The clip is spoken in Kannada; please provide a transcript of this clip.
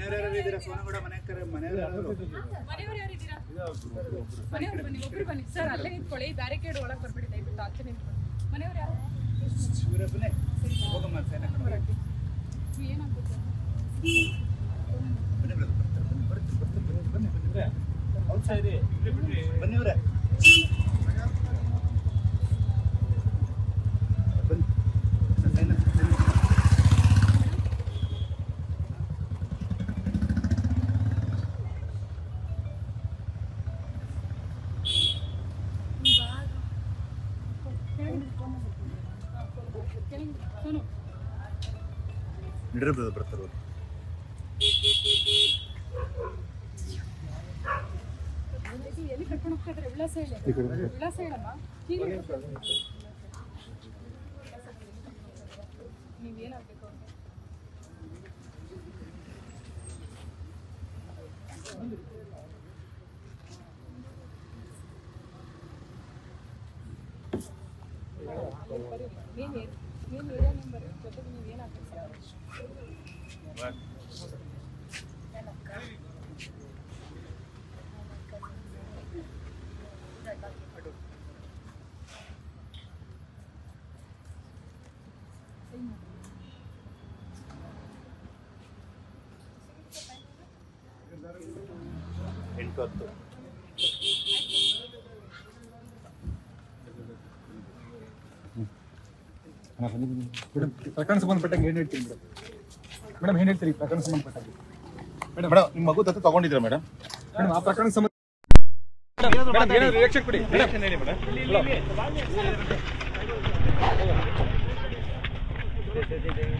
ಮನೆಯವ್ರು ಯಾರು ಇದ್ದೀರಾ ಸೋನಗೌಡ ಮನೆ ಕರೆ ಮನೆಯವ್ರು ಯಾರು ಮನೆಯವ್ರು ಯಾರಿದ್ದೀರಾ ಮನೆಯವ್ರು ಬನ್ನಿ ಒಬ್ರು ಬನ್ನಿ ಸರ್ ಅಲ್ಲೇ ನಿಂತ್ಕೊಳ್ಳಿ ಬ್ಯಾರಿಕೇಡ್ ಒಳಗೆ ಬರ್ಬಿಡಿ ದಯವಿಟ್ಟು ಆಚೆ ನಿಂತ್ಕೊಳ್ಳಿ ಮನೆಯವ್ರು ಯಾರು ಇವರೊಬ್ಬನೇ ಹೋಗಮ್ಮ ಸೈನ್ ಹಾಕೊಂಡು ಬರಕ್ಕೆ ಏನಾಗ್ಬೇಕು ಬನ್ನಿ brother, ಬರ್ತಾರೆ, ಬನ್ನಿ, ಬರ್ತಾರೆ, ಬರ್ತಾರೆ, ಬನ್ನಿ, ಬನ್ನಿ, ಬನ್ನಿ. ಔಟ್ಸೈಡ್ ಬನ್ನಿ ಇವ್ರೆ ಬನ್ನಿ ಸೈನ್ ಹಾಕಿ, ಸೈನ್ ಹಾಕಿ. ಸೋನು ನಡ್ರಿ brother, ಬರ್ತಾರೆ ಅವ್ರು. ಇದು ಎಲ್ಲಿ ಕರ್ಕೊಂಡು ಹೋಗ್ತಾ ಇದ್ರೆ ವಿಳಾಸ ಹೇಳಿ ವಿಳಾಸ ಹೇಳಮ್ಮ ಹೀಗೆ ನೀವೇನಾಗಬೇಕು ಅಂತ ನೀನು ನೀನು ಏರಿಯಾ ನಂಬರ್ ಜೊತೆಗೆ ನೀವು ಏನಾಗಬೇಕು ಸರ್ ಎಂಟು ಹತ್ತು ಮೇಡಮ್ ಪ್ರಕರಣ ಸಂಬಂಧಪಟ್ಟಂಗೆ ಏನು ಹೇಳ್ತೀನಿ ಮೇಡಮ್ ಮೇಡಮ್ ಏನು ಹೇಳ್ತೀರಿ ಪ್ರಕರಣ ಸಂಬಂಧಪಟ್ಟಂಗೆ ಮೇಡಮ್ ನಿಮ್ಮ ಮಗು ದತ್ತು ತಗೊಂಡಿದ್ರ ಮೇಡಮ್ ಮೇಡಮ್ ಆ ಪ್ರಕರಣ ಸಂಬಂಧ ಮೇಡಮ್ ಏನಾದ್ರು ರಿಯಾಕ್ಷನ್ ಕೊಡಿ ಮೇಡಮ್ ಹೇಳಿ ಮೇಡಮ್ ಹಲೋ